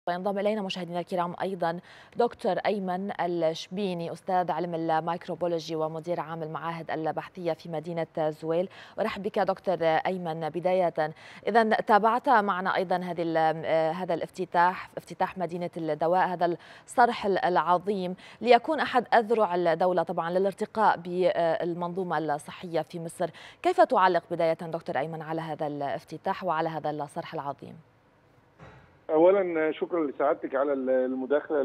وينضم الينا مشاهدينا الكرام ايضا دكتور ايمن الشبيني استاذ علم الميكروبولوجي ومدير عام المعاهد البحثيه في مدينه زويل ارحب بك دكتور ايمن بدايه اذا تابعت معنا ايضا هذه هذا الافتتاح افتتاح مدينه الدواء هذا الصرح العظيم ليكون احد اذرع الدوله طبعا للارتقاء بالمنظومه الصحيه في مصر كيف تعلق بدايه دكتور ايمن على هذا الافتتاح وعلى هذا الصرح العظيم اولا شكرا لسعادتك على المداخله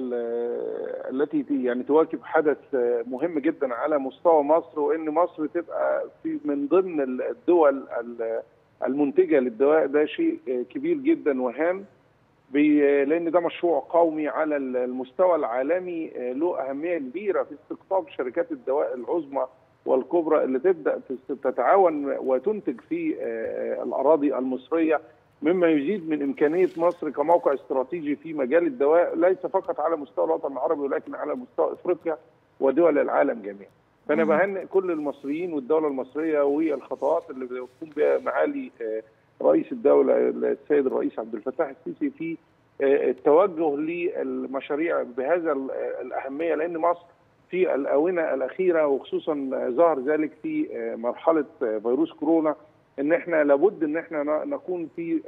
التي يعني تواكب حدث مهم جدا على مستوى مصر وان مصر تبقى في من ضمن الدول المنتجه للدواء ده شيء كبير جدا وهام لان ده مشروع قومي على المستوى العالمي له اهميه كبيره في استقطاب شركات الدواء العظمى والكبرى اللي تبدا تتعاون وتنتج في الاراضي المصريه مما يزيد من امكانيه مصر كموقع استراتيجي في مجال الدواء ليس فقط على مستوى الوطن العربي ولكن على مستوى افريقيا ودول العالم جميعا. فانا بهنئ كل المصريين والدوله المصريه والخطوات اللي بيقوم بها معالي رئيس الدوله السيد الرئيس عبد الفتاح السيسي في التوجه للمشاريع بهذا الاهميه لان مصر في الاونه الاخيره وخصوصا ظهر ذلك في مرحله فيروس كورونا ان احنا لابد ان احنا نكون في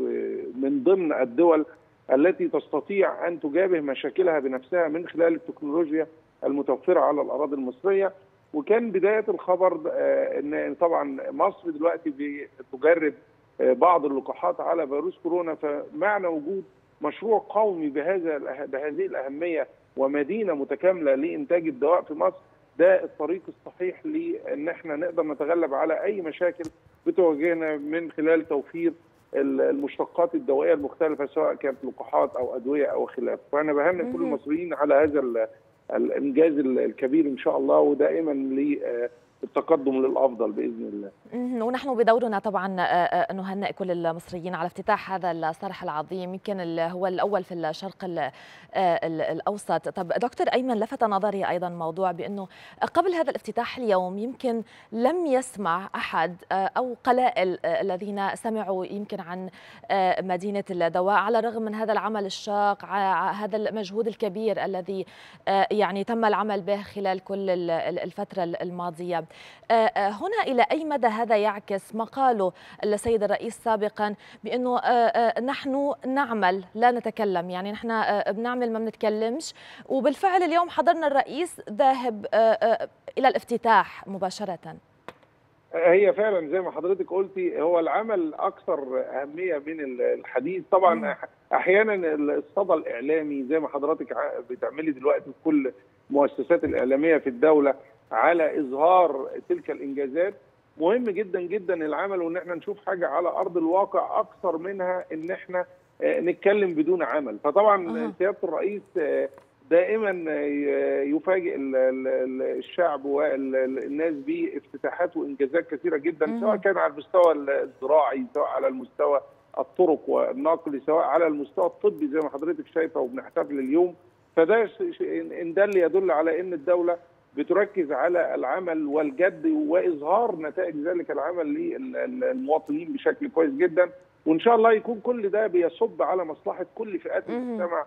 من ضمن الدول التي تستطيع ان تجابه مشاكلها بنفسها من خلال التكنولوجيا المتوفره على الاراضي المصريه وكان بدايه الخبر ان طبعا مصر دلوقتي بتجرب بعض اللقاحات على فيروس كورونا فمعنى وجود مشروع قومي بهذا بهذه الاهميه ومدينه متكامله لانتاج الدواء في مصر ده الطريق الصحيح لان احنا نقدر نتغلب على اي مشاكل بتواجهنا من خلال توفير المشتقات الدوائيه المختلفه سواء كانت لقاحات او ادويه او خلافه، فانا بهنئ كل المصريين على هذا الانجاز الكبير ان شاء الله ودائما التقدم للافضل باذن الله. ونحن بدورنا طبعا نهنئ كل المصريين على افتتاح هذا الصرح العظيم يمكن هو الاول في الشرق الاوسط، طب دكتور ايمن لفت نظري ايضا موضوع بانه قبل هذا الافتتاح اليوم يمكن لم يسمع احد او قلائل الذين سمعوا يمكن عن مدينه الدواء على الرغم من هذا العمل الشاق هذا المجهود الكبير الذي يعني تم العمل به خلال كل الفتره الماضيه. هنا إلى أي مدى هذا يعكس ما قاله السيد الرئيس سابقا بأنه نحن نعمل لا نتكلم يعني نحن بنعمل ما بنتكلمش وبالفعل اليوم حضرنا الرئيس ذاهب إلى الافتتاح مباشرة هي فعلا زي ما حضرتك قلتي هو العمل اكثر اهميه من الحديث طبعا احيانا الصدى الاعلامي زي ما حضرتك بتعملي دلوقتي في كل المؤسسات الاعلاميه في الدوله على اظهار تلك الانجازات مهم جدا جدا العمل وان احنا نشوف حاجه على ارض الواقع اكثر منها ان احنا نتكلم بدون عمل فطبعا سياده الرئيس دائما يفاجئ الشعب والناس بافتتاحات وانجازات كثيره جدا سواء كان على المستوى الزراعي سواء على المستوى الطرق والنقل سواء على المستوى الطبي زي ما حضرتك شايفه وبنحتفل اليوم فده ان ده اللي يدل على ان الدوله بتركز على العمل والجد واظهار نتائج ذلك العمل للمواطنين بشكل كويس جدا وان شاء الله يكون كل ده بيصب على مصلحه كل فئات المجتمع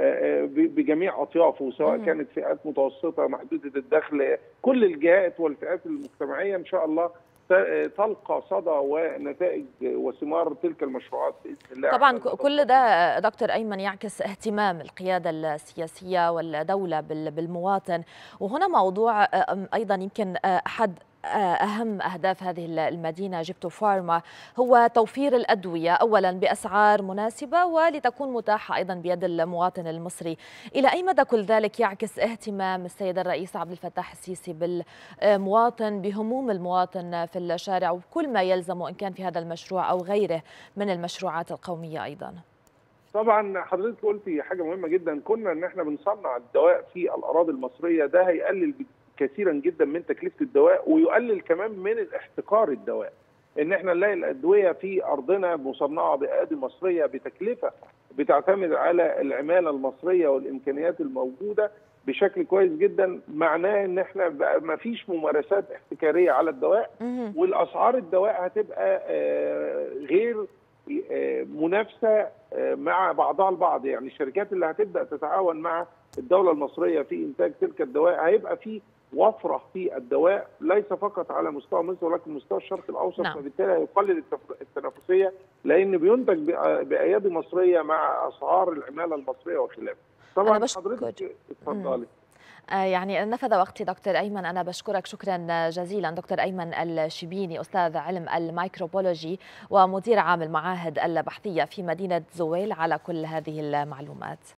بجميع اطيافه سواء كانت فئات متوسطه محدوده الدخل كل الجهات والفئات المجتمعيه ان شاء الله تلقى صدى ونتائج وثمار تلك المشروعات باذن الله طبعا كل ده دكتور ايمن يعكس اهتمام القياده السياسيه والدوله بالمواطن وهنا موضوع ايضا يمكن احد أهم أهداف هذه المدينة جبتو فارما هو توفير الأدوية أولا بأسعار مناسبة ولتكون متاحة أيضا بيد المواطن المصري إلى أي مدى كل ذلك يعكس اهتمام السيد الرئيس عبد الفتاح السيسي بالمواطن بهموم المواطن في الشارع وكل ما يلزمه إن كان في هذا المشروع أو غيره من المشروعات القومية أيضا طبعا حضرتك قلتي حاجه مهمه جدا كنا ان احنا بنصنع الدواء في الاراضي المصريه ده هيقلل كثيرا جدا من تكلفه الدواء ويقلل كمان من احتكار الدواء ان احنا نلاقي الادويه في ارضنا مصنعه بايادي مصريه بتكلفه بتعتمد على العماله المصريه والامكانيات الموجوده بشكل كويس جدا معناه ان احنا بقى ما فيش ممارسات احتكاريه على الدواء والاسعار الدواء هتبقى غير منافسه مع بعضها البعض يعني الشركات اللي هتبدا تتعاون مع الدوله المصريه في انتاج تلك الدواء هيبقى في وفره في الدواء ليس فقط على مستوى مصر ولكن مستوى الشرق الاوسط نعم. فبالتالي هيقلل التنافسيه لان بينتج بايادي مصريه مع اسعار العماله المصريه وخلافه. طبعا حضرتك اتفضلي. يعني نفذ وقتي دكتور أيمن أنا بشكرك شكرا جزيلا دكتور أيمن الشبيني أستاذ علم الميكروبولوجي ومدير عام المعاهد البحثية في مدينة زويل على كل هذه المعلومات